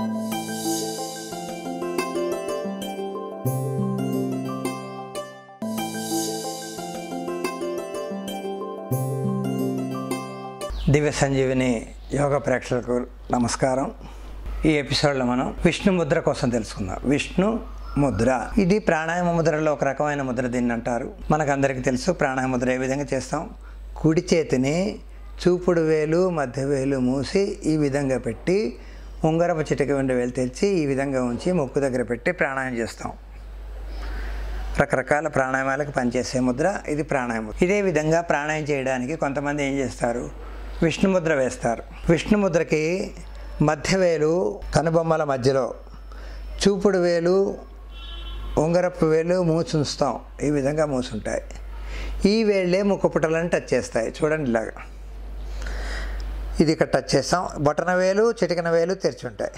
దివ్య సంజీవిని యోగ ప్రేక్షకులకు నమస్కారం ఈ ఎపిసోడ్లో మనం విష్ణు ముద్ర కోసం తెలుసుకుందాం విష్ణు ముద్ర ఇది ప్రాణాయామ ముద్రలో ఒక రకమైన ముద్ర దీన్ని అంటారు మనకందరికీ తెలుసు ప్రాణాయామ ముద్ర ఏ విధంగా చేస్తాం కుడి చేతిని చూపుడు వేలు మధ్య వేలు మూసి ఈ విధంగా పెట్టి ఉంగరపు చిటిక వెండి వేలు తెరిచి ఈ విధంగా ఉంచి ముక్కు దగ్గర పెట్టి ప్రాణాయామం చేస్తాం రకరకాల ప్రాణాయామాలకు పనిచేసే ముద్ర ఇది ప్రాణాయామం ఇదే విధంగా ప్రాణాయామం చేయడానికి కొంతమంది ఏం చేస్తారు విష్ణు ముద్ర వేస్తారు విష్ణు ముద్రకి మధ్య వేలు కనుబొమ్మల మధ్యలో చూపుడు వేలు ఉంగరపు వేలు మూసుంచుతాం ఈ విధంగా మూసుంటాయి ఈ వేళ్ళే ముక్కుపుటలను టచ్ చేస్తాయి చూడండి ఇలాగా ఇది ఇక్కడ టచ్ చేస్తాం బొటన వేలు చిటికన వేలు తెరిచి ఉంటాయి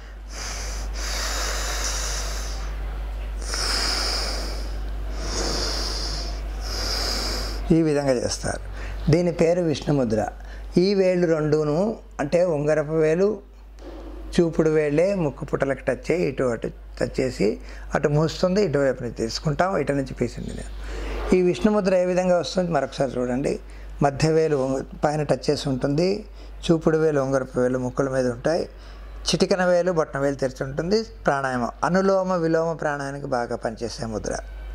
ఈ విధంగా చేస్తారు దీని పేరు విష్ణుముద్ర ఈ వేళ్ళు రెండును అంటే ఉంగరపు వేలు చూపుడు వేళ్ళే ముక్కు పుట్టలకు టచ్ చేయి ఇటు అటు టచ్ చేసి అటు మూస్తుంది ఇటువైపు నుంచి తీసుకుంటాం ఇటు నుంచి పీసింది ఈ విష్ణుముద్ర ఏ విధంగా వస్తుంది మరొకసారి చూడండి మధ్య వేలు ఉంగ- పైన టచ్ చేసి ఉంటుంది చూపుడు వేలు ఉంగరపు వేలు ముక్కుల మీద ఉంటాయి చిటికన వేలు బొట్టన వేలు తెరిచి ఉంటుంది ప్రాణాయామం అనులోమ విలోమ ప్రాణాయామానికి బాగా పనిచేసే ముద్ర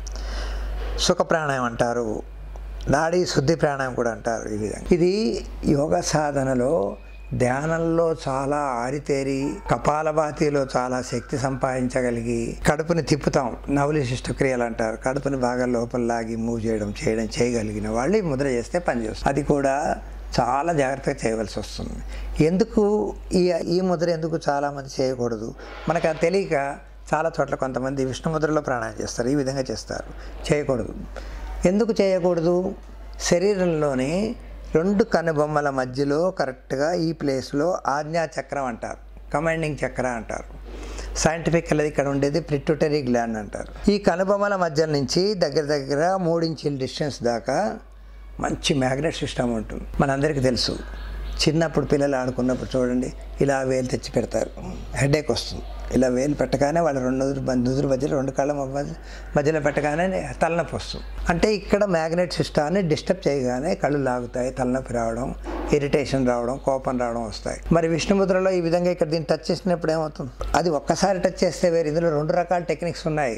సుఖ ప్రాణాయామం అంటారు నాడీ శుద్ధి ప్రాణాయామం కూడా అంటారు ఈ విధంగా ఇది యోగ సాధనలో ధ్యానంలో చాలా ఆరితేరి కపాలభాతిలో చాలా శక్తి సంపాదించగలిగి కడుపుని తిప్పుతాం నవలి క్రియలు అంటారు కడుపుని బాగా లోపల లాగి మూవ్ చేయడం చేయడం చేయగలిగిన వాళ్ళు ఈ ముద్ర చేస్తే పనిచేస్తుంది అది కూడా చాలా జాగ్రత్తగా చేయవలసి వస్తుంది ఎందుకు ఈ ఈ ముద్ర ఎందుకు చాలామంది చేయకూడదు మనకు అది తెలియక చాలా చోట్ల కొంతమంది విష్ణు ముద్రలో ప్రాణాయామం చేస్తారు ఈ విధంగా చేస్తారు చేయకూడదు ఎందుకు చేయకూడదు శరీరంలోని రెండు కనుబొమ్మల మధ్యలో కరెక్ట్గా ఈ ప్లేస్లో ఆజ్ఞా చక్రం అంటారు కమాండింగ్ చక్ర అంటారు సైంటిఫిక్ అనేది ఇక్కడ ఉండేది ప్రిట్యూటరీ గ్లాండ్ అంటారు ఈ కనుబొమ్మల మధ్య నుంచి దగ్గర దగ్గర మూడించీల డిస్టెన్స్ దాకా మంచి మ్యాగ్నెట్ సిస్టమ్ ఉంటుంది మనందరికీ తెలుసు చిన్నప్పుడు పిల్లలు ఆడుకున్నప్పుడు చూడండి ఇలా వేలు తెచ్చి పెడతారు హెడేక్ వస్తుంది ఇలా వేలు పెట్టగానే వాళ్ళ రెండు నుదురు నుదురు మధ్యలో రెండు కాళ్ళ మధ్య- మధ్యలో పెట్టగానే తలనొప్పి వస్తుంది అంటే ఇక్కడ మ్యాగ్నెట్ సిస్టాన్ని డిస్టర్బ్ చేయగానే కళ్ళు లాగుతాయి తలనొప్పి రావడం ఇరిటేషన్ రావడం కోపం రావడం వస్తాయి మరి విష్ణుముద్రలో ఈ విధంగా ఇక్కడ దీన్ని టచ్ చేసినప్పుడు ఏమవుతుంది అది ఒక్కసారి టచ్ చేస్తే వేరు ఇందులో రెండు రకాల టెక్నిక్స్ ఉన్నాయి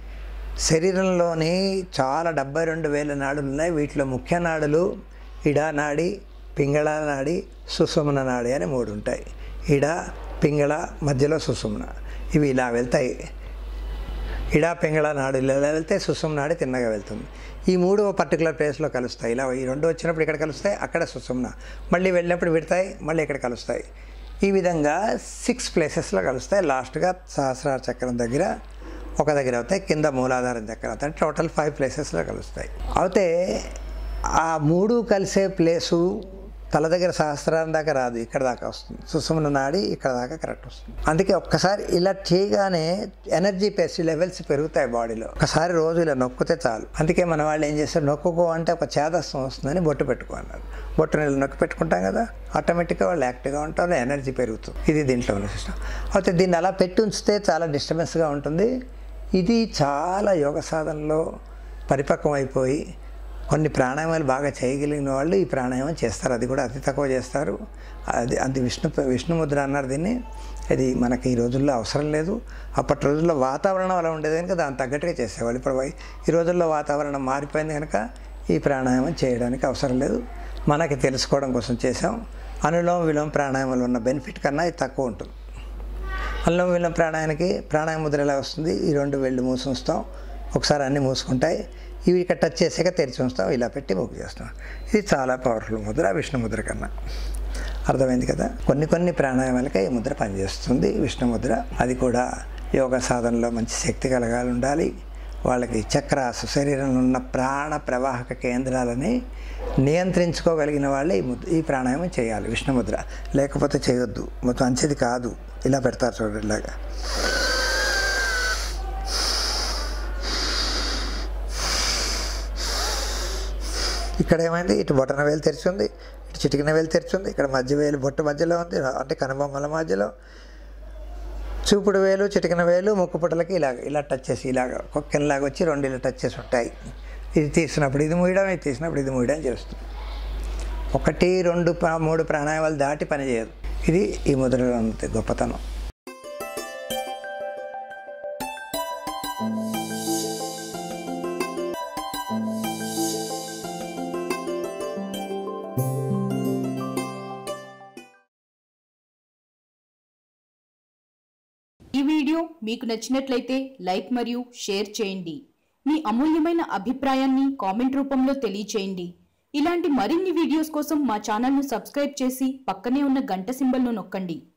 శరీరంలోని చాలా డెబ్బై రెండు వేల నాడులు ఉన్నాయి వీటిలో ముఖ్య నాడులు ఇడా నాడి పింగళ నాడి సుసుమన నాడి అని మూడు ఉంటాయి ఇడ పింగళ మధ్యలో సుసుమన ఇవి ఇలా వెళ్తాయి ఇడా పింగళ నాడు ఇలా వెళ్తే సుసుమ నాడి తిన్నగా వెళ్తుంది ఈ మూడు పర్టికులర్ ప్లేస్లో కలుస్తాయి ఇలా ఈ రెండు వచ్చినప్పుడు ఇక్కడ కలుస్తాయి అక్కడ సుసుమ్న మళ్ళీ వెళ్ళినప్పుడు విడతాయి మళ్ళీ ఇక్కడ కలుస్తాయి ఈ విధంగా సిక్స్ ప్లేసెస్లో కలుస్తాయి లాస్ట్గా సహస్రార చక్రం దగ్గర ఒక దగ్గర అవుతాయి కింద మూలాధారం చక్రం అవుతాయి టోటల్ ఫైవ్ ప్లేసెస్లో కలుస్తాయి అయితే ఆ మూడు కలిసే ప్లేసు తల దగ్గర సహస్రారం దాకా రాదు ఇక్కడ దాకా వస్తుంది సుసుమన నాడి ఇక్కడ దాకా కరెక్ట్ వస్తుంది అందుకే ఒక్కసారి ఇలా చేయగానే ఎనర్జీ పెసి లెవెల్స్ పెరుగుతాయి బాడీలో ఒకసారి రోజు ఇలా నొక్కితే చాలు అందుకే మన వాళ్ళు ఏం చేస్తారు నొక్కుకో అంటే ఒక చేదస్తం వస్తుందని బొట్టు పెట్టుకో అన్నారు బొట్టుని ఇలా నొక్కి పెట్టుకుంటాం కదా ఆటోమేటిక్గా వాళ్ళు యాక్టివ్గా ఉంటారు ఎనర్జీ పెరుగుతుంది ఇది దీంట్లో ఉన్న సిస్టమ్ అయితే దీన్ని అలా పెట్టి ఉంచితే చాలా డిస్టర్బెన్స్గా ఉంటుంది ఇది చాలా యోగ సాధనలో పరిపక్వం అయిపోయి కొన్ని ప్రాణాయామాలు బాగా చేయగలిగిన వాళ్ళు ఈ ప్రాణాయామం చేస్తారు అది కూడా అతి తక్కువ చేస్తారు అది అది విష్ణు విష్ణుముద్ర అన్నారు దీన్ని అది మనకి ఈ రోజుల్లో అవసరం లేదు అప్పటి రోజుల్లో వాతావరణం అలా ఉండేది కనుక దానికి తగ్గట్టుగా చేసేవాళ్ళు ఇప్పుడు వై- ఈ రోజుల్లో వాతావరణం మారిపోయింది కనుక ఈ ప్రాణాయామం చేయడానికి అవసరం లేదు మనకి తెలుసుకోవడం కోసం చేసాం అనులోమ విలోమ ప్రాణాయామాలు ఉన్న బెనిఫిట్ కన్నా ఇది తక్కువ ఉంటుంది అల్లం వెళ్ళిన ప్రాణాయానికి ప్రాణాయామ ముద్ర ఎలా వస్తుంది ఈ రెండు వేళ్ళు మూసి ఉంచుతాం ఒకసారి అన్నీ మూసుకుంటాయి ఇవి ఇక్కడ టచ్ చేసాక తెరిచి ఉంచుతాం ఇలా పెట్టి మూవ్ చేస్తాం ఇది చాలా పవర్ఫుల్ ముద్ర విష్ణు ముద్ర కన్నా అర్థమైంది కదా కొన్ని కొన్ని ప్రాణాయామాలకే ఈ ముద్ర పనిచేస్తుంది విష్ణు ముద్ర అది కూడా యోగ సాధనలో మంచి శక్తి కలగాలి ఉండాలి వాళ్ళకి చక్రాసు శరీరంలో ఉన్న ప్రాణ ప్రవాహక కేంద్రాలని నియంత్రించుకోగలిగిన వాళ్ళే ఈ ముద్ర ఈ ప్రాణాయామం చేయాలి విష్ణుముద్ర లేకపోతే చేయొద్దు మొత్తం మంచిది కాదు ఇలా పెడతారు చూడండి ఇలాగా ఇక్కడ ఏమైంది ఇటు బొటన వేలు తెరిచి ఉంది ఇటు చిటికిన వేలు తెరిచి ఉంది ఇక్కడ మధ్య వేలు బొట్టు మధ్యలో ఉంది అంటే కనుబొమ్మల మధ్యలో చూపుడు వేలు చిటికిన వేలు ముక్కు పుటలకి ఇలాగ ఇలా టచ్ చేసి ఇలాగ కొక్కెనలాగా వచ్చి రెండు ఇలా టచ్ చేసి ఉంటాయి ఇది తీసినప్పుడు ఇది మూయడం ఇది తీసినప్పుడు ఇది మూయడం చేస్తుంది ఒకటి రెండు ప్రా- మూడు ప్రాణాయామాలు దాటి పని చేయదు ఇది ఈ ముద్రలో ఉంది గొప్పతనం ఈ వీడియో మీకు నచ్చినట్లయితే లైక్ మరియు షేర్ చేయండి మీ అమూల్యమైన అభిప్రాయాన్ని కామెంట్ రూపంలో తెలియచేయండి ఇలాంటి మరిన్ని వీడియోస్ కోసం మా ఛానల్ను సబ్స్క్రైబ్ చేసి పక్కనే ఉన్న గంట సింబల్ను నొక్కండి